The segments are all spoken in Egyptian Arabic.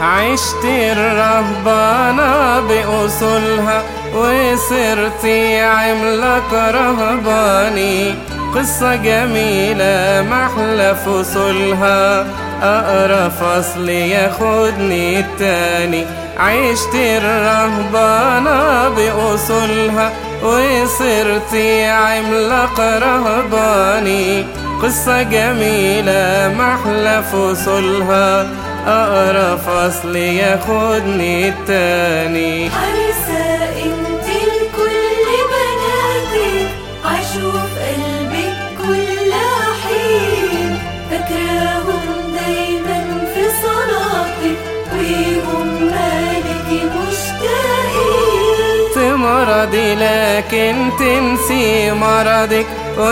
عشت الرهبانة بأصولها وصرتي عملاق رهباني قصة جميلة محلى فصولها أقرأ فصل ياخدني التاني عشت الرهبانة بأصولها وصرتي عملاق رهباني قصة جميلة محلى فصولها أقرأ فصل ياخدني التاني عرسة انت لكل بناتك عاشوا في قلبك كل حين فاكراهم دايما في صلاتك وهم مالك مشتاقين تمرضي لكن تنسي مرضك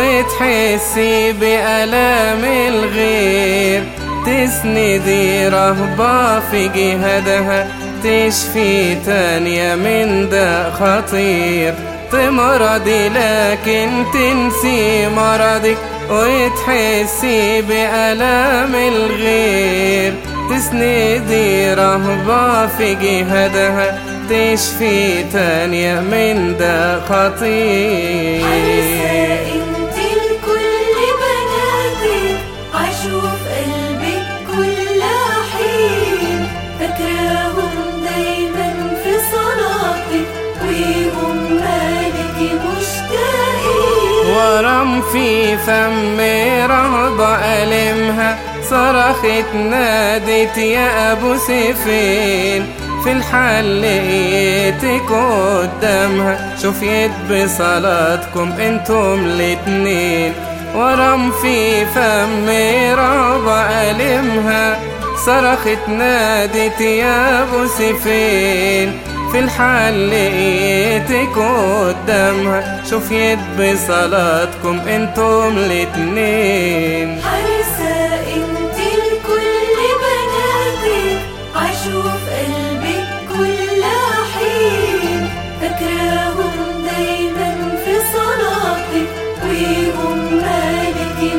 وتحسي بألام الغير تسندي رهبة في جهادها تشفي تانية من داء خطير تمرضي لكن تنسي مرضك وتحسي بألام الغير تسندي رهبة في جهادها تشفي تانية من داء خطير عرسة انت لكل بناتك عاشوا في قلبك كل حين فاكراهم دايما في صلاتك وهم مالك مشتاقين ورم في فم رهبة ألمها صرخت نادت يا أبو سيفين في الحل ايتك قدامها شفيت بصلاتكم انتم الاتنين ورم في فم رهبة ألمها صرخت نادت يا أبو سيفين في الحل لقيتك قدامها شفيت بصلاتكم انتم الاتنين عرسة انت لكل بناتك عاشوا في قلبك كل حين فاكراهم دايما في صلاتك وهم مالك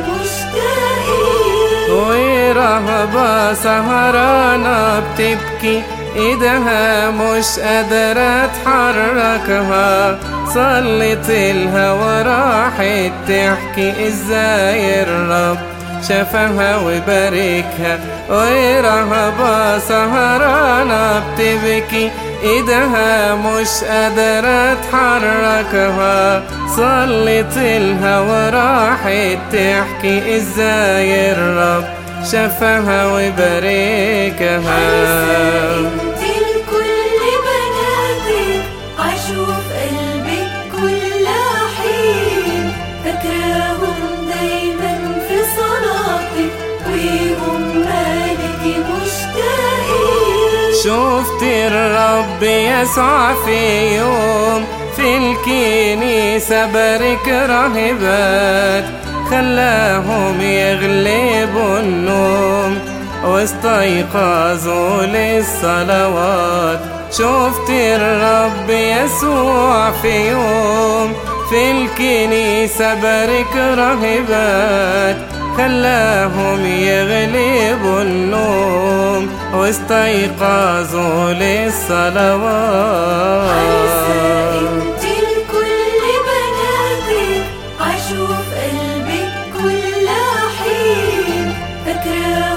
مشتاقين ورهبة سهرانة بتبكي ايدها مش قادرة تحركها صلت لها وراحت تحكي ازاي الرب شافها وباركها ورهبة سهرانة بتبكي ايدها مش قادرة تحركها صلت لها وراحت تحكي ازاي الرب شافها وباركها انت لكل بناتك عاشوا في قلبك كل حين فاكراهم دايما في صلاتك وهم مالك مشتاقين شفت الرب يسوع في يوم في الكنيسة بارك راهبات خلاهم يغلبوا النوم واستيقظوا للصلوات شفت الرب يسوع في يوم في الكنيسة بارك راهبات خلاهم يغلبوا النوم واستيقظوا للصلوات انت لكل بناتك عاشوا في قلبك كل حين فاكراهم